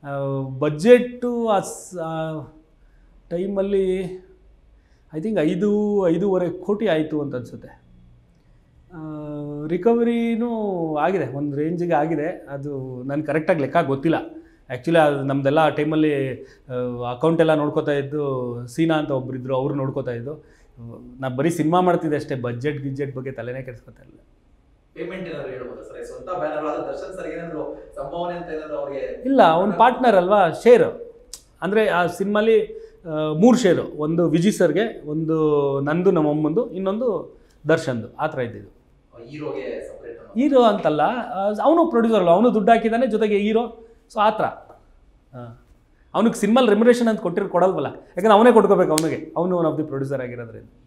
budget ಆ ಟೈಮಲ್ಲಿ I think ಐದು ಐದೂವರೆ ಕೋಟಿ ಆಯಿತು ಅಂತ ಅನಿಸುತ್ತೆ ರಿಕವರಿನೂ ಆಗಿದೆ ಒಂದು ರೇಂಜಿಗೆ ಆಗಿದೆ ಅದು ನನಗೆ ಕರೆಕ್ಟಾಗಿ ಲೆಕ್ಕ ಗೊತ್ತಿಲ್ಲ ಆ್ಯಕ್ಚುಲಿ ಅದು ನಮ್ಮದೆಲ್ಲ ಆ ಟೈಮಲ್ಲಿ ಅಕೌಂಟ್ ಎಲ್ಲ ನೋಡ್ಕೋತಾ ಇದ್ದು ಸೀನಾ ಅಂತ ಒಬ್ಬರಿದ್ರು ಅವ್ರು ನೋಡ್ಕೋತಾ ಇದ್ದು ನಾನು ಬರೀ ಸಿನಿಮಾ ಮಾಡ್ತಿದ್ದೆ ಅಷ್ಟೇ ಬಜೆಟ್ ಗಿಜೆಟ್ ಬಗ್ಗೆ ತಲೆನೇ ಕೆಡಿಸ್ಕೊತಾ ಇಲ್ಲ ಪೇಮೆಂಟ್ ಏನಾದ್ರು ಹೇಳ್ಬೋದಾ ಸರ್ ಸ್ವಂತ ಬ್ಯಾನರ್ ಆದ ದರ್ಶನ್ ಸರ್ ಏನಾದ್ರು ಸಂಭಾವನೆ ಅಂತ ಏನಾದ್ರು ಅವ್ರಿಗೆ ಇಲ್ಲ ಅವ್ನ ಪಾರ್ಟ್ನರ್ ಅಲ್ವಾ ಶೇರು ಅಂದರೆ ಆ ಸಿನಿಮಾಲಿ ಮೂರು ಶೇರು ಒಂದು ವಿಜಯ್ ಸರ್ಗೆ ಒಂದು ನಂದು ನಮ್ಮ ಅಮ್ಮಂದು ಇನ್ನೊಂದು ದರ್ಶನ್ದು ಆ ಥರ ಇದ್ದಿದ್ದು ಹೀರೋಗೆ ಸಪರೇಟ್ ಹೀರೋ ಅಂತಲ್ಲ ಅವನು ಪ್ರೊಡ್ಯೂಸರ್ ಅಲ್ಲ ಅವನು ದುಡ್ಡು ಹಾಕಿದ್ದಾನೆ ಜೊತೆಗೆ ಹೀರೋ ಸೊ ಆ ಥರ ಅವನಿಗೆ ಸಿನಿಮಾಲ್ ರೆಮ್ಯುರೇಷನ್ ಅಂತ ಕೊಟ್ಟಿರೋ ಕೊಡಲ್ವಲ್ಲ ಯಾಕಂದ್ರೆ ಅವನೇ ಕೊಟ್ಕೋಬೇಕು ಅವನಿಗೆ ಅವನು ಒನ್ ಆಫ್ ದಿ ಪ್ರೊಡ್ಯೂಸರ್ ಆಗಿರೋದ್ರಿಂದ